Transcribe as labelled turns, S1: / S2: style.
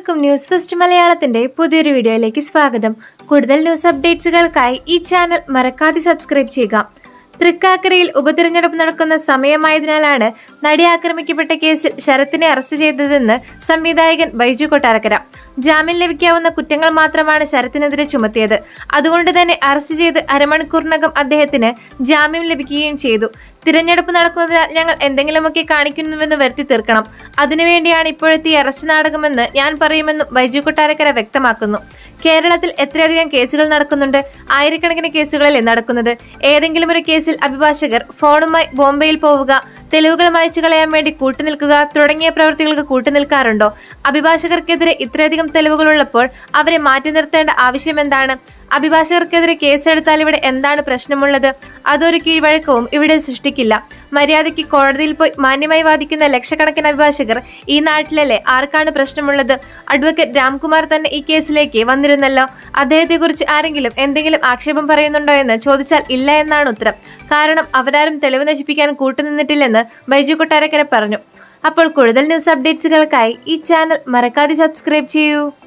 S1: എല്ലാവർക്കും news first മലയാളത്തിന്റെ പുതിയൊരു വീഡിയോയിലേക്ക് സ്വാഗതം കൂടുതൽ ന്യൂസ് അപ്ഡേറ്റ്സുകൾക്കായി ഈ ചാനൽ മറക്കാതെ സബ്സ്ക്രൈബ് ചെയ്യുക തൃക്കാക്കരയിൽ ഉപതിരഞ്ഞെടുപ്പ് നടക്കുന്ന സമയമായതിനാലാണ് നടി ആക്രമിക്കപ്പെട്ട കേസിൽ ശരത്തിനെ അറസ്റ്റ് ചെയ്തതെന്ന് സംവിധായകൻ ബൈജു കൊട്ടാരക്കര ജാമ്യം ലഭിക്കാവുന്ന കുറ്റങ്ങൾ മാത്രമാണ് ശരത്തിനെതിരെ ചുമത്തിയത് അതുകൊണ്ട് തന്നെ അറസ്റ്റ് ചെയ്ത് അരമണിക്കൂറിനകം അദ്ദേഹത്തിന് ജാമ്യം ലഭിക്കുകയും ചെയ്തു തിരഞ്ഞെടുപ്പ് നടക്കുന്നതിനാൽ ഞങ്ങൾ എന്തെങ്കിലുമൊക്കെ കാണിക്കുന്നുവെന്ന് വരുത്തി തീർക്കണം അതിനുവേണ്ടിയാണ് ഇപ്പോഴത്തെ ഈ അറസ്റ്റ് നാടകമെന്ന് ഞാൻ പറയുമെന്നും ബൈജു കൊട്ടാരക്കര വ്യക്തമാക്കുന്നു കേരളത്തിൽ എത്രയധികം കേസുകൾ നടക്കുന്നുണ്ട് ആയിരക്കണക്കിന് കേസുകളല്ലേ നടക്കുന്നത് ഏതെങ്കിലും ഒരു കേസിൽ അഭിഭാഷകർ ഫോണുമായി ബോംബെയിൽ പോവുക തെളിവുകൾ മായ്ച്ചു കളയാൻ വേണ്ടി കൂട്ടുനിൽക്കുക തുടങ്ങിയ പ്രവൃത്തികൾക്ക് കൂട്ടുനിൽക്കാറുണ്ടോ അഭിഭാഷകർക്കെതിരെ ഇത്രയധികം തെളിവുകളുള്ളപ്പോൾ അവരെ മാറ്റി നിർത്തേണ്ട ആവശ്യം എന്താണ് അഭിഭാഷകർക്കെതിരെ കേസെടുത്താൽ ഇവിടെ എന്താണ് പ്രശ്നമുള്ളത് അതൊരു കീഴ്വഴക്കവും ഇവിടെ സൃഷ്ടിക്കില്ല മര്യാദയ്ക്ക് കോടതിയിൽ പോയി മാന്യമായി വാദിക്കുന്ന ലക്ഷക്കണക്കിന് അഭിഭാഷകർ ഈ നാട്ടിലല്ലേ ആർക്കാണ് പ്രശ്നമുള്ളത് അഡ്വക്കേറ്റ് രാംകുമാർ തന്നെ ഈ കേസിലേക്ക് വന്നിരുന്നല്ലോ അദ്ദേഹത്തെക്കുറിച്ച് ആരെങ്കിലും എന്തെങ്കിലും ആക്ഷേപം പറയുന്നുണ്ടോ എന്ന് ചോദിച്ചാൽ ഇല്ല എന്നാണ് ഉത്തരം കാരണം അവരാരും തെളിവ് നശിപ്പിക്കാൻ കൂട്ടുനിന്നിട്ടില്ലെന്ന് ബൈജു കൊട്ടാരക്കര പറഞ്ഞു അപ്പോൾ കൂടുതൽ ന്യൂസ് അപ്ഡേറ്റ്സുകൾക്കായി ഈ ചാനൽ മറക്കാതെ സബ്സ്ക്രൈബ് ചെയ്യൂ